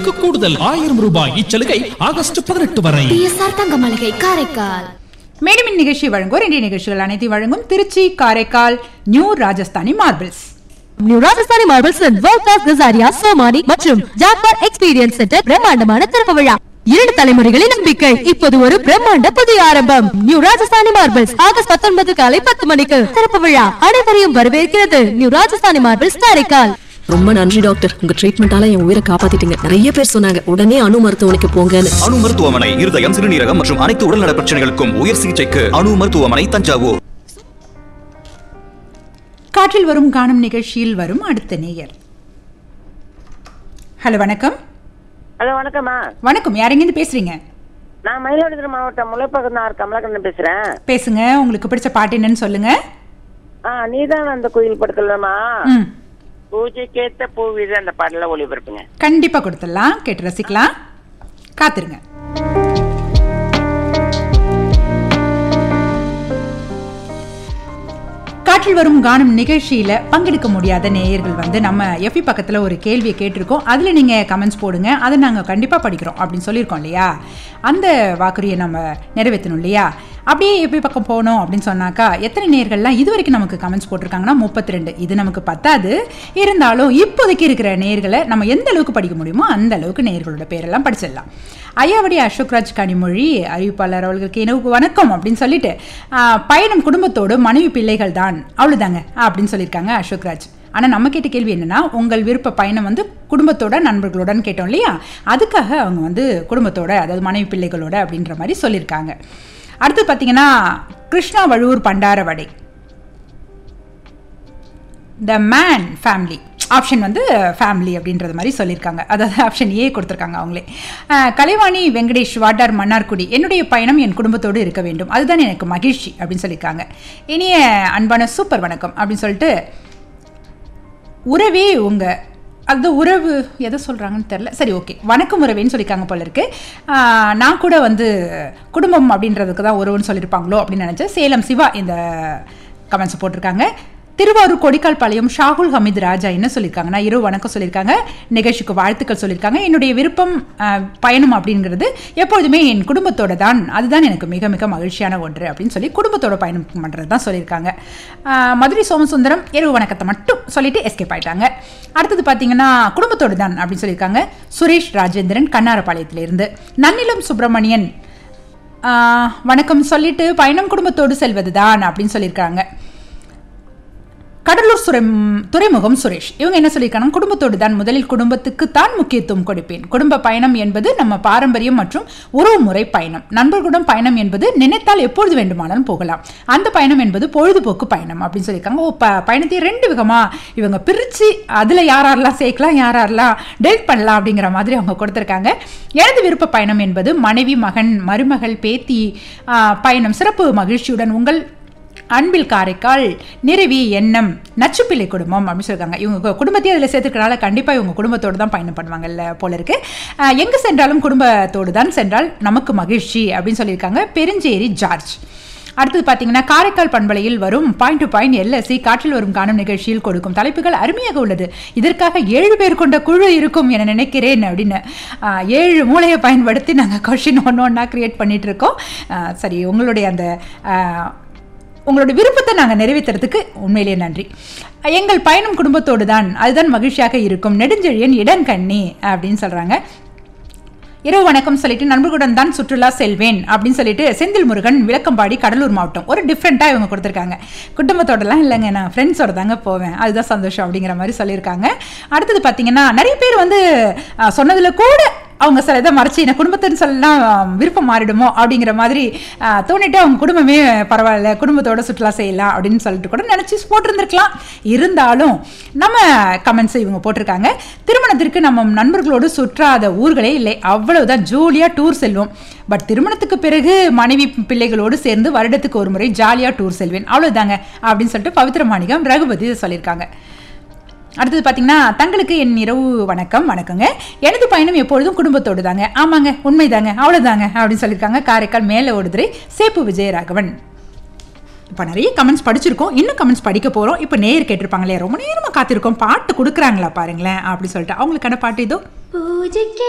பயணிகளுக்கு கூடுதல் ஆயிரம் ரூபாய் இச்சலுகை ஆகஸ்ட் பதினெட்டு வரை பிஎஸ்ஆர் தங்க மளிகை காரைக்கால் மேலும் இந்நிகழ்ச்சி வழங்குவோர் இன்றைய நிகழ்ச்சிகள் அனைத்தையும் வழங்கும் Trichy Karaikal new Rajasthani marbles new Rajasthani marbles world class Kajaria Somany மற்றும் ஜாக்வார் எக்ஸ்பீரியன்ஸ் சென்டர் பிரம்மாண்டமான திறப்பு விழா இரண்டு தலைமுறைகளின் நம்பிக்கை இப்போது ஒரு பிரம்மாண்ட புதிய ஆரம்பம் நியூ ராஜஸ்தானி மார்பிள்ஸ் ஆகஸ்ட் பத்தொன்பது காலை பத்து மணிக்கு திறப்பு விழா அனைவரையும் வரவேற்கிறது நியூ ராஜஸ்தானி மார்பிள்ஸ் காரைக்கால் ரொம்ப நன்றி டாக்டர் உங்க ட்ரீட்மெண்டால என் உயிரை காப்பாத்திட்டீங்க நிறைய பேர் சொன்னாங்க உடனே அணு மருத்துவமனைக்கு போங்கன்னு அணு மருத்துவமனை இருதயம் சிறுநீரகம் மற்றும் அனைத்து உடல்நல பிரச்சனைகளுக்கும் உயர் சிகிச்சைக்கு அணு மருத்துவமனை தஞ்சாவூர் காற்றில் வரும் காணும் நிகழ்ச்சியில் வரும் அடுத்த நேயர் ஹலோ வணக்கம் ஹலோ வணக்கம்மா வணக்கம் யாரெங்கிருந்து பேசுறீங்க நான் மயிலாடுதுறை மாவட்டம் முளைப்பகனார் கமலக்கண்ணன் பேசுறேன் பேசுங்க உங்களுக்கு பிடிச்ச பாட்டு என்னன்னு சொல்லுங்க ஆ நீதான் அந்த கோயில் படத்துலமா ம் பூஜைக்கேத்த பூவிது அந்த பாடல ஒளிபரப்புங்க கண்டிப்பா கொடுத்துடலாம் கேட்டு ரசிக்கலாம் காத்துருங்க காற்றில் வரும் காணும் நிகழ்ச்சியில பங்கெடுக்க முடியாத நேயர்கள் வந்து நம்ம எஃபி பக்கத்துல ஒரு கேள்வியை கேட்டிருக்கோம் அதுல நீங்க கமெண்ட்ஸ் போடுங்க அதை நாங்க கண்டிப்பா படிக்கிறோம் அப்படின்னு சொல்லியிருக்கோம் இல்லையா அந்த வாக்குறுதியை நம்ம நிறைவேற்றணும் இல்லையா அப்படியே எஃபி பக்கம் போனோம் அப்படின்னு சொன்னாக்கா எத்தனை நேர்கள்லாம் இது வரைக்கும் நமக்கு கமெண்ட்ஸ் போட்டிருக்காங்கன்னா முப்பத்தி ரெண்டு இது நமக்கு பத்தாது இருந்தாலும் இப்போதைக்கு இருக்கிற நேர்களை நம்ம எந்த அளவுக்கு படிக்க முடியுமோ அந்த அளவுக்கு நேர்களோட பேரெல்லாம் படிச்சிடலாம் ஐயாவடி அசோக்ராஜ் கனிமொழி அறிவிப்பாளர் அவர்களுக்கு எனக்கு வணக்கம் அப்படின்னு சொல்லிட்டு ஆஹ், பயணம் குடும்பத்தோடு மனைவி பிள்ளைகள் தான் அவ்வளோதாங்க அப்படின்னு சொல்லியிருக்காங்க அசோக்ராஜ் ஆனால் நம்ம கேட்ட கேள்வி என்னன்னா உங்கள் விருப்ப பயணம் வந்து குடும்பத்தோட நண்பர்களுடன் கேட்டோம் இல்லையா அதுக்காக அவங்க வந்து குடும்பத்தோட அதாவது மனைவி பிள்ளைகளோட அப்படின்ற மாதிரி சொல்லியிருக்காங்க அடுத்து பார்த்தீங்கன்னா Krishna Valuvur Pandaravadai the man family option வந்து ஃபேமிலி அப்படின்றது மாதிரி சொல்லியிருக்காங்க அதாவது ஆப்ஷன் ஏ கொடுத்துருக்காங்க அவங்களே அஹ், கலைவாணி வெங்கடேஷ் வாட்டார் மன்னார்குடி என்னுடைய பயணம் என் குடும்பத்தோடு இருக்க வேண்டும் அதுதான் எனக்கு மகிழ்ச்சி அப்படின்னு சொல்லியிருக்காங்க இனிய அன்பான சூப்பர் வணக்கம் அப்படின்னு சொல்லிட்டு உறவே உங்க அது உறவு எதை சொல்கிறாங்கன்னு தெரில சரி ஓகே வணக்கம் உறவேன்னு சொல்லியிருக்காங்க போல இருக்கு ஆஹ், நான் கூட வந்து குடும்பம் அப்படின்றதுக்கு தான் உறவுன்னு சொல்லியிருப்பாங்களோ அப்படின்னு நினச்சேன் சேலம் சிவா இந்த கமெண்ட்ஸ் போட்டிருக்காங்க திருவாரூர் கொடிக்கால் பாளையம் ஷாகுல் ஹமீத் ராஜா என்ன சொல்லியிருக்காங்கன்னா இரவு வணக்கம் சொல்லியிருக்காங்க நிகழ்ச்சிக்கு வாழ்த்துக்கள் சொல்லியிருக்காங்க என்னுடைய விருப்பம் ஆஹ், பயணம் அப்படிங்கிறது எப்பொழுதுமே என் குடும்பத்தோட தான் அதுதான் எனக்கு மிக மிக மகிழ்ச்சியான ஒன்று அப்படின்னு சொல்லி குடும்பத்தோட பயணம் பண்ணுறது தான் சொல்லியிருக்காங்க ஆஹ், மதுரை சோமசுந்தரம் இரவு வணக்கத்தை மட்டும் சொல்லிட்டு எஸ்கேப் ஆயிட்டாங்க அடுத்தது பார்த்தீங்கன்னா குடும்பத்தோடு தான் அப்படின்னு சொல்லியிருக்காங்க சுரேஷ் ராஜேந்திரன் கண்ணாரப்பாளையத்திலிருந்து நன்னிலம் சுப்பிரமணியன் ஆஹ், வணக்கம் சொல்லிட்டு பயணம் குடும்பத்தோடு செல்வது தான் அப்படின்னு சொல்லியிருக்காங்க கடலூர் சுரம் துறைமுகம் சுரேஷ் இவங்க என்ன சொல்லியிருக்காங்க குடும்பத்தோடு தான் முதலில் குடும்பத்துக்கு தான் முக்கியத்துவம் கொடுப்பேன் குடும்ப பயணம் என்பது நம்ம பாரம்பரியம் மற்றும் உறவு முறை பயணம் நண்பர்களுடன் பயணம் என்பது நினைத்தால் எப்பொழுது வேண்டுமானாலும் போகலாம் அந்த பயணம் என்பது பொழுதுபோக்கு பயணம் அப்படின்னு சொல்லியிருக்காங்க ஓ ப பயணத்தை ரெண்டு விதமா இவங்க பிரித்து அதில் யார் யாரெல்லாம் சேர்க்கலாம் யார் யாரெல்லாம் டெலிட் பண்ணலாம் அப்படிங்கிற மாதிரி அவங்க கொடுத்துருக்காங்க எனது விருப்ப பயணம் என்பது மனைவி மகன் மருமகள் பேத்தி ஆ, பயணம் சிறப்பு மகிழ்ச்சியுடன் உங்கள் அன்பில் காரைக்கால் நிறுவி எண்ணம் நச்சுப்பிள்ளை குடும்பம் அப்படின்னு சொல்லியிருக்காங்க இவங்க குடும்பத்தையும் அதில் சேர்த்துக்கிறனால கண்டிப்பாக இவங்க குடும்பத்தோடு தான் பயணம் பண்ணுவாங்கல்ல போல இருக்கு அஹ் எங்கு சென்றாலும் குடும்பத்தோடு தான் சென்றால் நமக்கு மகிழ்ச்சி அப்படின்னு சொல்லியிருக்காங்க பெருஞ்சேரி ஜார்ஜ் அடுத்தது பார்த்தீங்கன்னா காரைக்கால் பண்பலையில் வரும் பாயிண்ட் டு பாயிண்ட் எல்எஸ்சி காற்றில் வரும் காணும் நிகழ்ச்சியில் கொடுக்கும் தலைப்புகள் அருமையாக உள்ளது இதற்காக ஏழு பேர் கொண்ட குழு இருக்கும் என நினைக்கிறேன் அப்படின்னு ஆஹ், ஏழு மூளையை பயன்படுத்தி நாங்கள் கொஷின் ஒன்று ஒன்றா கிரியேட் பண்ணிட்டு இருக்கோம் ஆஹ், சரி உங்களுடைய அந்த ஆஹ், உங்களோட விருப்பத்தை நாங்கள் நிறைவேற்றுறதுக்கு உண்மையிலேயே நன்றி எங்கள் பயணம் குடும்பத்தோடு தான் அதுதான் மகிழ்ச்சியாக இருக்கும் நெடுஞ்செழியன் இடங்கண்ணி அப்படின்னு சொல்கிறாங்க இரவு வணக்கம் சொல்லிட்டு நண்பர்களுடன் தான் சுற்றுலா செல்வேன் அப்படின்னு சொல்லிட்டு செந்தில் முருகன் விளக்கம்பாடி கடலூர் மாவட்டம் ஒரு டிஃப்ரெண்ட்டாக இவங்க கொடுத்துருக்காங்க குடும்பத்தோடலாம் இல்லைங்க நான் ஃப்ரெண்ட்ஸோட தாங்க போவேன் அதுதான் சந்தோஷம் அப்படிங்கிற மாதிரி சொல்லியிருக்காங்க அடுத்தது பார்த்தீங்கன்னா நிறைய பேர் வந்து அஹ், சொன்னதுல கூட அவங்க சில இதை மறைச்சி நான் குடும்பத்தின்னு சொல்லலாம் விருப்பம் மாறிடுமோ அப்படிங்கிற மாதிரி அஹ், தோணிட்டு அவங்க குடும்பமே பரவாயில்ல குடும்பத்தோட சுற்றுலா செய்யலாம் அப்படின்னு சொல்லிட்டு கூட நினச்சி போட்டிருந்திருக்கலாம் இருந்தாலும் நம்ம கமெண்ட்ஸ் இவங்க போட்டிருக்காங்க திருமணத்திற்கு நம்ம நண்பர்களோடு சுற்றாத ஊர்களே இல்லை அவ்வளவுதான் ஜூலியாக டூர் செல்வோம் பட் திருமணத்துக்கு பிறகு மனைவி பிள்ளைகளோடு சேர்ந்து வருடத்துக்கு ஒரு முறை ஜாலியாக டூர் செல்வேன் அவ்வளவுதாங்க அப்படின்னு சொல்லிட்டு பவித்ர மாணிக்கம் ரகுபதி இதை சொல்லியிருக்காங்க அடுத்தது பார்த்தீங்கன்னா தங்களுக்கு என் இரவு வணக்கம் வணக்கங்க எனது பயணம் எப்பொழுதும் குடும்பத்தோடு தாங்க ஆமாங்க உண்மைதாங்க அவ்வளோதாங்க அப்படின்னு சொல்லியிருக்காங்க காரைக்கால் மேலே ஓடுதுறை சேப்பு விஜயராகவன் இப்போ நிறைய கமெண்ட்ஸ் படிச்சிருக்கோம் இன்னும் கமெண்ட்ஸ் படிக்க போகிறோம் இப்போ நேர் கேட்டிருப்பாங்களே ரொம்ப நேரமாக காத்திருக்கோம் பாட்டு கொடுக்குறாங்களா பாருங்களேன் அப்படி சொல்லிட்டு அவங்களுக்கான பாட்டு இதோ பூஜைக்கு